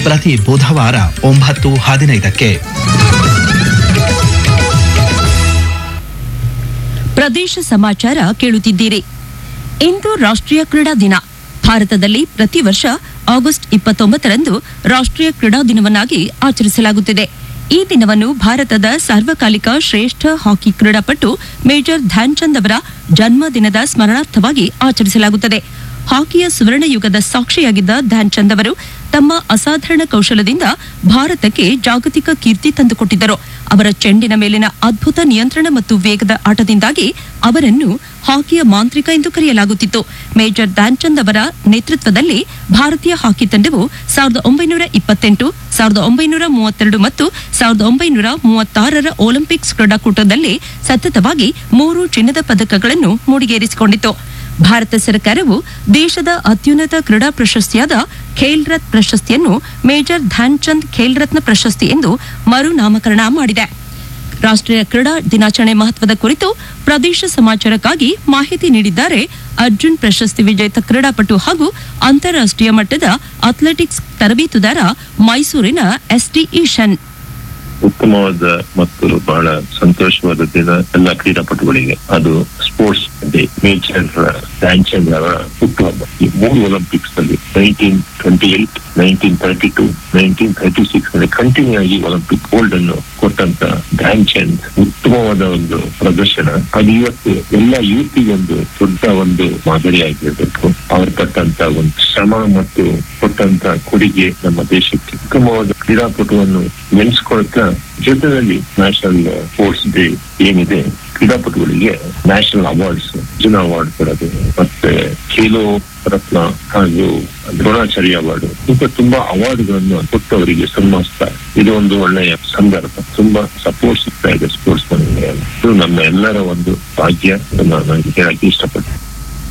ಪ್ರತಿ ಬುಧವಾರ ಒಂಬತ್ತು ಹದಿನೈದಕ್ಕೆ ಪ್ರದೇಶ ಸಮಾಚಾರ ಕೇಳುತ್ತಿದ್ದೀರಿ ಇಂದು ರಾಷ್ಟ್ರೀಯ ಕ್ರೀಡಾ ದಿನ ಭಾರತದಲ್ಲಿ ಪ್ರತಿ ವರ್ಷ ಆಗಸ್ಟ್ ಇಪ್ಪತ್ತೊಂಬತ್ತರಂದು ರಾಷ್ಟ್ರೀಯ ಕ್ರೀಡಾ ದಿನವನ್ನಾಗಿ ಆಚರಿಸಲಾಗುತ್ತಿದೆ ಈ ದಿನವನ್ನು ಭಾರತದ ಸಾರ್ವಕಾಲಿಕ ಶ್ರೇಷ್ಠ ಹಾಕಿ ಕ್ರೀಡಾಪಟು ಮೇಜರ್ ಧ್ಯಾನ್ ಚಂದ್ ಅವರ ಜನ್ಮದಿನದ ಸ್ಮರಣಾರ್ಥವಾಗಿ ಆಚರಿಸಲಾಗುತ್ತದೆ ಹಾಕಿಯ ಸುವರ್ಣ ಯುಗದ ಸಾಕ್ಷಿಯಾಗಿದ್ದ ಧ್ಯಾನ್ ಚಂದ್ ಅವರು ತಮ್ಮ ಅಸಾಧಾರಣ ಕೌಶಲದಿಂದ ಭಾರತಕ್ಕೆ ಜಾಗತಿಕ ಕೀರ್ತಿ ತಂದುಕೊಟ್ಟಿದ್ದರು ಅವರ ಚೆಂಡಿನ ಮೇಲಿನ ಅದ್ಭುತ ನಿಯಂತ್ರಣ ಮತ್ತು ವೇಗದ ಆಟದಿಂದಾಗಿ ಅವರನ್ನು ಹಾಕಿಯ ಮಾಂತ್ರಿಕ ಎಂದು ಕರೆಯಲಾಗುತ್ತಿತ್ತು ಮೇಜರ್ ಧ್ಯಾನ್ ಚಂದ್ ಅವರ ನೇತೃತ್ವದಲ್ಲಿ ಭಾರತೀಯ ಹಾಕಿ ತಂಡವು ಸಾವಿರದ ಒಂಬೈನೂರ ಇಪ್ಪತ್ತೆಂಟು ಸಾವಿರದ ಒಂಬೈನೂರ ಮೂವತ್ತೆರಡು ಮತ್ತು ಸಾವಿರದ ಒಂಬೈನೂರ ಮೂವತ್ತಾರರ ಒಲಿಂಪಿಕ್ಸ್ ಕ್ರೀಡಾಕೂಟದಲ್ಲಿ ಸತತವಾಗಿ ಮೂರು ಚಿನ್ನದ ಪದಕಗಳನ್ನು ಮುಡಿಗೇರಿಸಿಕೊಂಡಿತು ಭಾರತ ಸರ್ಕಾರವು ದೇಶದ ಅತ್ಯುನ್ನತ ಕ್ರೀಡಾ ಪ್ರಶಸ್ತಿಯಾದ ಖೇಲ್ ರತ್ನ ಪ್ರಶಸ್ತಿಯನ್ನು ಮೇಜರ್ ಧ್ಯಾನ್ ಚಂದ್ ಖೇಲ್ ರತ್ನ ಪ್ರಶಸ್ತಿ ಎಂದು ಮರುನಾಮಕರಣ ಮಾಡಿದೆ ರಾಷ್ಟ್ರೀಯ ಕ್ರೀಡಾ ದಿನಾಚರಣೆ ಮಹತ್ವದ ಕುರಿತು ಪ್ರದೇಶ ಸಮಾಚಾರಕ್ಕಾಗಿ ಮಾಹಿತಿ ನೀಡಿದ್ದಾರೆ ಅರ್ಜುನ್ ಪ್ರಶಸ್ತಿ ವಿಜೇತ ಕ್ರೀಡಾಪಟು ಹಾಗೂ ಅಂತಾರಾಷ್ಟ್ರೀಯ ಮಟ್ಟದ ಅಥ್ಲೆಟಿಕ್ಸ್ ತರಬೇತುದಾರ ಮೈಸೂರಿನ ಎಸ್ಡಿ ಈಶನ್ ಉತ್ತಮವಾದ ಮತ್ತು ಬಹಳ ಸಂತೋಷವಾದ ದಿನ ಎಲ್ಲ ಕ್ರೀಡಾಪಟುಗಳಿಗೆ ಅದು ಸ್ಪೋರ್ಟ್ಸ್ ಡೇ ಮೇಜರ್ ಧ್ಯಾನ್ಚಂದ್ ಅವರ ಹುಟ್ಟುಹಬ್ಬ ಈ ಮೂರು ಒಲಿಂಪಿಕ್ಸ್ ಅಲ್ಲಿ nineteen twenty eight nineteen thirty two nineteen thirty six ಅಲ್ಲಿ ಕಂಟಿನ್ಯೂ ಆಗಿ ಒಲಿಂಪಿಕ್ ಗೋಲ್ಡ್ ಅನ್ನು ಕೊಟ್ಟಂತ ಧ್ಯಾನ್ ಚಂದ್ ಉತ್ತಮವಾದ ಒಂದು ಪ್ರದರ್ಶನ ಅದು ಇವತ್ತು ಎಲ್ಲ ಯೂತ್ಗೆ ಒಂದು ದೊಡ್ಡ ಒಂದು ಮಾದರಿಯಾಗಿರ್ಬೇಕು ಅವರು ಪಟ್ಟಂತ ಒಂದು ಶ್ರಮ ಮತ್ತು ಕೊಟ್ಟಂತ ಕೊಡುಗೆ ನಮ್ಮ ದೇಶಕ್ಕೆ ಉತ್ತಮವಾದ ಕ್ರೀಡಾಪಟುವನ್ನು ನೆನೆಸ್ಕೊಳ್ತಾ ಜೊತೆಯಲ್ಲಿ ನ್ಯಾಷನಲ್ ಸ್ಪೋರ್ಟ್ಸ್ ಡೇ ಏನಿದೆ ಕ್ರೀಡಾಪಟುಗಳಿಗೆ ನ್ಯಾಷನಲ್ ಅವಾರ್ಡ್ಸ್ ಅರ್ಜುನ ಅವಾರ್ಡ್ ಕೊಡೋದು ಮತ್ತೆ ಖೇಲೋ ರತ್ನ ಹಾಗೂ ದ್ರೋಣಾಚಾರ್ಯ ಅವಾರ್ಡ್ ಈಗ ತುಂಬಾ ಅವಾರ್ಡ್ಗಳನ್ನು ಕೊಟ್ಟು ಅವರಿಗೆ ಸನ್ಮಾನಿಸ್ತಾರೆ ಇದು ಒಂದು ಒಳ್ಳೆಯ ಸಂದರ್ಭ ತುಂಬಾ ಸಪೋರ್ಟ್ ಸಿಗ್ತಾ ಇದೆ ಸ್ಪೋರ್ಟ್ಸ್ ಮನೆಗೆ ಇದು ನಮ್ಮ ಎಲ್ಲರ ಒಂದು ಭಾಗ್ಯ ಅಂತ ನಾನು ಹೇಳಕ್ಕೆ ಇಷ್ಟಪಡ್ತೀನಿ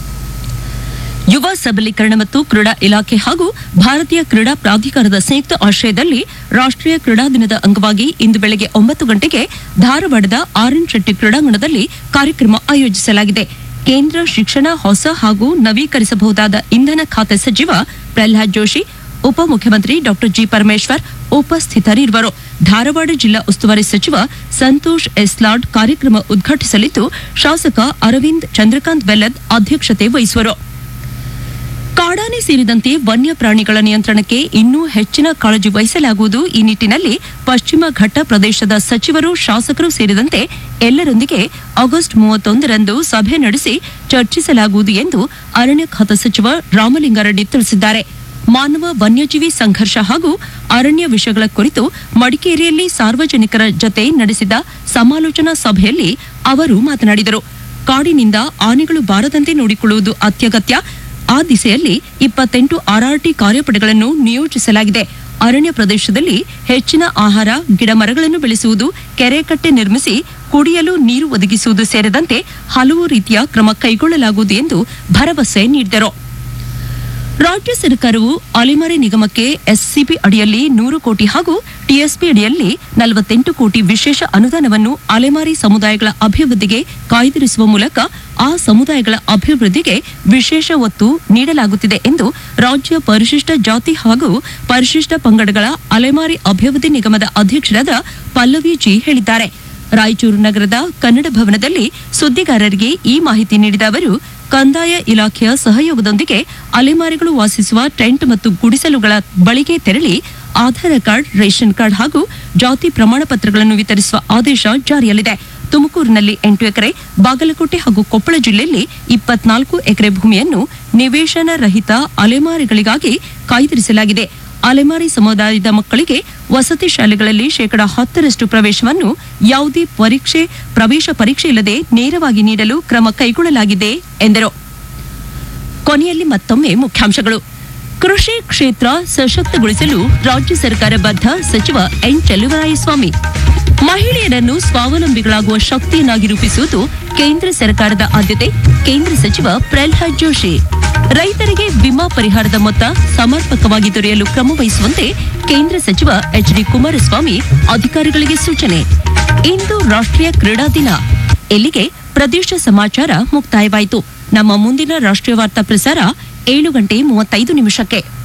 ಯುವ ಸಬಲೀಕರಣ ಮತ್ತು ಕ್ರೀಡಾ ಇಲಾಖೆ ಹಾಗೂ ಭಾರತೀಯ ಕ್ರೀಡಾ ಪ್ರಾಧಿಕಾರದ ಸಂಯುಕ್ತ ಆಶ್ರಯದಲ್ಲಿ ರಾಷ್ಟ್ರೀಯ ಕ್ರೀಡಾ ದಿನದ ಅಂಗವಾಗಿ ಇಂದು ಬೆಳಗ್ಗೆ ಒಂಬತ್ತು ಗಂಟೆಗೆ ಧಾರವಾಡದ ಆರ್ ಎನ್ ಶೆಟ್ಟಿ ಕ್ರೀಡಾಂಗಣದಲ್ಲಿ ಕಾರ್ಯಕ್ರಮ ಆಯೋಜಿಸಲಾಗಿದೆ ಕೇಂದ್ರ ಶಿಕ್ಷಣ ಹೊಸ ಹಾಗೂ ನವೀಕರಿಸಬಹುದಾದ ಇಂಧನ ಖಾತೆ ಸಚಿವ ಪ್ರಹ್ಲಾದ್ ಜೋಶಿ ಉಪಮುಖ್ಯಮಂತ್ರಿ ಡಾಕ್ಟರ್ ಜಿ ಪರಮೇಶ್ವರ್ ಉಪಸ್ಥಿತರಿರುವರು ಧಾರವಾಡ ಜಿಲ್ಲಾ ಉಸ್ತುವಾರಿ ಸಚಿವ ಸಂತೋಷ್ ಎಸ್ಲಾಡ್ ಕಾರ್ಯಕ್ರಮ ಉದ್ಘಾಟಿಸಲಿದ್ದು ಶಾಸಕ ಅರವಿಂದ್ ಚಂದ್ರಕಾಂತ್ ಬೆಲ್ಲದ್ ಅಧ್ಯಕ್ಷತೆ ವಹಿಸುವರು ಕಾಡಾನೆ ಸೇರಿದಂತೆ ವನ್ಯ ಪ್ರಾಣಿಗಳ ನಿಯಂತ್ರಣಕ್ಕೆ ಇನ್ನೂ ಹೆಚ್ಚಿನ ಕಾಳಜಿ ವಹಿಸಲಾಗುವುದು ಈ ನಿಟ್ಟಿನಲ್ಲಿ ಪಶ್ಚಿಮ ಘಟ್ಟ ಪ್ರದೇಶದ ಸಚಿವರು ಶಾಸಕರು ಸೇರಿದಂತೆ ಎಲ್ಲರೊಂದಿಗೆ ಆಗಸ್ಟ್ ಮೂವತ್ತೊಂದರಂದು ಸಭೆ ನಡೆಸಿ ಚರ್ಚಿಸಲಾಗುವುದು ಎಂದು ಅರಣ್ಯ ಖಾತೆ ಸಚಿವ ರಾಮಲಿಂಗಾರೆಡ್ಡಿ ತಿಳಿಸಿದ್ದಾರೆ ಮಾನವ ವನ್ಯಜೀವಿ ಸಂಘರ್ಷ ಹಾಗೂ ಅರಣ್ಯ ವಿಷಯಗಳ ಕುರಿತು ಮಡಿಕೇರಿಯಲ್ಲಿ ಸಾರ್ವಜನಿಕರ ಜತೆ ನಡೆಸಿದ ಸಮಾಲೋಚನಾ ಸಭೆಯಲ್ಲಿ ಅವರು ಮಾತನಾಡಿದರು ಕಾಡಿನಿಂದ ಆನೆಗಳು ಬಾರದಂತೆ ನೋಡಿಕೊಳ್ಳುವುದು ಅತ್ಯಗತ್ಯ ಆ ದಿಸೆಯಲ್ಲಿ ಇಪ್ಪತ್ತೆಂಟು ಆರ್ಆರ್ಟಿ ಕಾರ್ಯಪಡೆಗಳನ್ನು ನಿಯೋಜಿಸಲಾಗಿದೆ ಅರಣ್ಯ ಪ್ರದೇಶದಲ್ಲಿ ಹೆಚ್ಚಿನ ಆಹಾರ ಗಿಡಮರಗಳನ್ನು ಬೆಳೆಸುವುದು ಕೆರೆಕಟ್ಟೆ ನಿರ್ಮಿಸಿ ಕುಡಿಯಲು ನೀರು ಒದಗಿಸುವುದು ಸೇರಿದಂತೆ ಹಲವು ರೀತಿಯ ಕ್ರಮ ಕೈಗೊಳ್ಳಲಾಗುವುದು ಎಂದು ಭರವಸೆ ನೀಡಿದರು ರಾಜ್ಯ ಸರ್ಕಾರವು ಅಲೆಮಾರಿ ನಿಗಮಕ್ಕೆ ಎಸ್ಸಿಪಿ ಅಡಿಯಲ್ಲಿ ನೂರು ಕೋಟಿ ಹಾಗೂ ಟಿಎಸ್ಪಿ ಅಡಿಯಲ್ಲಿ ನಲವತ್ತೆಂಟು ಕೋಟಿ ವಿಶೇಷ ಅನುದಾನವನ್ನು ಅಲೆಮಾರಿ ಸಮುದಾಯಗಳ ಅಭಿವೃದ್ಧಿಗೆ ಕಾಯ್ದಿರಿಸುವ ಮೂಲಕ ಆ ಸಮುದಾಯಗಳ ಅಭಿವೃದ್ಧಿಗೆ ವಿಶೇಷ ಒತ್ತು ನೀಡಲಾಗುತ್ತಿದೆ ಎಂದು ರಾಜ್ಯ ಪರಿಶಿಷ್ಟ ಜಾತಿ ಹಾಗೂ ಪರಿಶಿಷ್ಟ ಪಂಗಡಗಳ ಅಲೆಮಾರಿ ಅಭಿವೃದ್ಧಿ ನಿಗಮದ ಅಧ್ಯಕ್ಷರಾದ ಪಲ್ಲವಿ ಜಿ ಹೇಳಿದ್ದಾರೆ ರಾಯಚೂರು ನಗರದ ಕನ್ನಡ ಭವನದಲ್ಲಿ ಸುದ್ದಿಗಾರರಿಗೆ ಈ ಮಾಹಿತಿ ನೀಡಿದ ಅವರು ಕಂದಾಯ ಇಲಾಖೆಯ ಸಹಯೋಗದೊಂದಿಗೆ ಅಲೆಮಾರಿಗಳು ವಾಸಿಸುವ ಟೆಂಟ್ ಮತ್ತು ಗುಡಿಸಲುಗಳ ಬಳಿಗೆ ತೆರಳಿ ಆಧಾರ್ ಕಾರ್ಡ್ ರೇಷನ್ ಕಾರ್ಡ್ ಹಾಗೂ ಜಾತಿ ಪ್ರಮಾಣ ಪತ್ರಗಳನ್ನು ವಿತರಿಸುವ ಆದೇಶ ಜಾರಿಯಲ್ಲಿದೆ ತುಮಕೂರಿನಲ್ಲಿ ಎಂಟು ಎಕರೆ ಬಾಗಲಕೋಟೆ ಹಾಗೂ ಕೊಪ್ಪಳ ಜಿಲ್ಲೆಯಲ್ಲಿ ಇಪ್ಪತ್ನಾಲ್ಕು ಎಕರೆ ಭೂಮಿಯನ್ನು ನಿವೇಶನ ರಹಿತ ಅಲೆಮಾರಿಗಳಿಗಾಗಿ ಕಾಯ್ದಿರಿಸಲಾಗಿದೆ ಅಲೆಮಾರಿ ಸಮುದಾಯದ ಮಕ್ಕಳಿಗೆ ವಸತಿ ಶಾಲೆಗಳಲ್ಲಿ ಶೇಕಡಾ ಹತ್ತರಷ್ಟು ಪ್ರವೇಶವನ್ನು ಯಾವುದೇ ಪರೀಕ್ಷೆ ಪ್ರವೇಶ ಪರೀಕ್ಷೆ ಇಲ್ಲದೆ ನೇರವಾಗಿ ನೀಡಲು ಕ್ರಮ ಕೈಗೊಳ್ಳಲಾಗಿದೆ ಎಂದರು ಕೊನೆಯಲ್ಲಿ ಮತ್ತೊಮ್ಮೆ ಮುಖ್ಯಾಂಶಗಳು ಕೃಷಿ ಕ್ಷೇತ್ರ ಸಶಕ್ತಗೊಳಿಸಲು ರಾಜ್ಯ ಸರ್ಕಾರ ಬದ್ಧ ಸಚಿವ ಎನ್ ಚೆಲುವರಾಯಸ್ವಾಮಿ ಮಹಿಳೆಯರನ್ನು ಸ್ವಾವಲಂಬಿಗಳಾಗುವ ಶಕ್ತಿಯನ್ನಾಗಿ ರೂಪಿಸುವುದು ಕೇಂದ್ರ ಸರ್ಕಾರದ ಆದ್ಯತೆ ಕೇಂದ್ರ ಸಚಿವ ಪ್ರಹ್ಲಾದ್ ಜೋಶಿ ರೈತರಿಗೆ ವಿಮಾ ಪರಿಹಾರದ ಮೊತ್ತ ಸಮರ್ಪಕವಾಗಿ ದೊರೆಯಲು ಕ್ರಮ ವಹಿಸುವಂತೆ ಕೇಂದ್ರ ಸಚಿವ ಎಚ್ ಡಿ ಕುಮಾರಸ್ವಾಮಿ ಅಧಿಕಾರಿಗಳಿಗೆ ಸೂಚನೆ ಇಂದು ರಾಷ್ಟ್ರೀಯ ಕ್ರೀಡಾ ದಿನ ಇಲ್ಲಿಗೆ ಪ್ರದೇಶ ಸಮಾಚಾರ ಮುಕ್ತಾಯವಾಯಿತು ನಮ್ಮ ಮುಂದಿನ ರಾಷ್ಟ್ರೀಯ ವಾರ್ತಾ ಪ್ರಸಾರ ಏಳು ಗಂಟೆ ಮೂವತ್ತೈದು ನಿಮಿಷಕ್ಕೆ